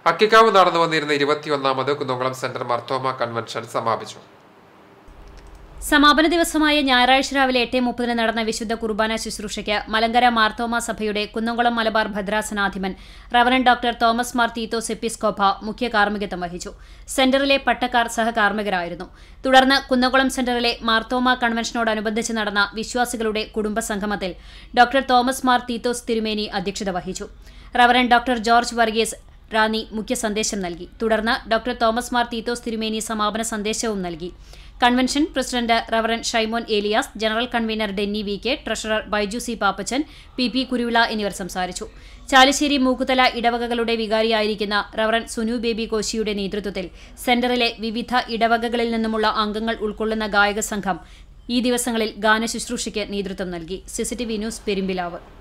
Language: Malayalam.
അക്കിക്കാവ് നടന്നു വന്നിരുന്ന ഇരുപത്തിയൊന്നാമത് കുന്നംകുളം സെന്റർ മർത്തോമ കൺവെൻഷൻ സമാപിച്ചു സമാപന ദിവസമായ ഞായറാഴ്ച രാവിലെ എട്ട് മുപ്പതിന് നടന്ന വിശുദ്ധ കുർബാന ശുശ്രൂഷയ്ക്ക് മലങ്കര മാർത്തോമ സഭയുടെ കുന്നംകുളം മലബാർ ഭദ്രാസനാധിപൻ reverend doctor Thomas Mar Theethos Episcopa മുഖ്യ കാർമ്മികത്വം വഹിച്ചു സെന്ററിലെ പട്ടക്കാർ സഹകാർമ്മികരായിരുന്നു തുടർന്ന് കുന്നംകുളം സെന്ററിലെ മാർത്തോമ കൺവെൻഷനോടനുബന്ധിച്ച് നടന്ന വിശ്വാസികളുടെ കുടുംബ സംഗമത്തിൽ ഡോക്ടർ തോമസ് മാർ തീത്തോസ് തിരുമേനി അധ്യക്ഷത വഹിച്ചു reverend doctor George Varghese Ranni മുഖ്യ സന്ദേശം നൽകി തുടർന്ന് ഡോക്ടർ തോമസ് മാർ തീത്തോസ് തിരുമേനി സമാപന സന്ദേശവും നൽകി convention president reverend Shymon Elias general convener Denny V K treasurer Baiju C Pappachan P P Kuruvila എന്നിവർ സംസാരിച്ചു ചാലിശ്ശേരി മൂക്കുതല ഇടവകകളുടെ വികാരിയായിരിക്കുന്ന റവറൻ സുനു ബേബി കോശിയുടെ നേതൃത്വത്തിൽ സെന്ററിലെ വിവിധ ഇടവകകളിൽ നിന്നുമുള്ള അംഗങ്ങൾ ഉൾക്കൊള്ളുന്ന ഗായക സംഘം ഈ ദിവസങ്ങളിൽ ഗാനശുശ്രൂഷയ്ക്ക് നേതൃത്വം നൽകി സിസിടിവി ന്യൂസ് പെരുമ്പിലാവ്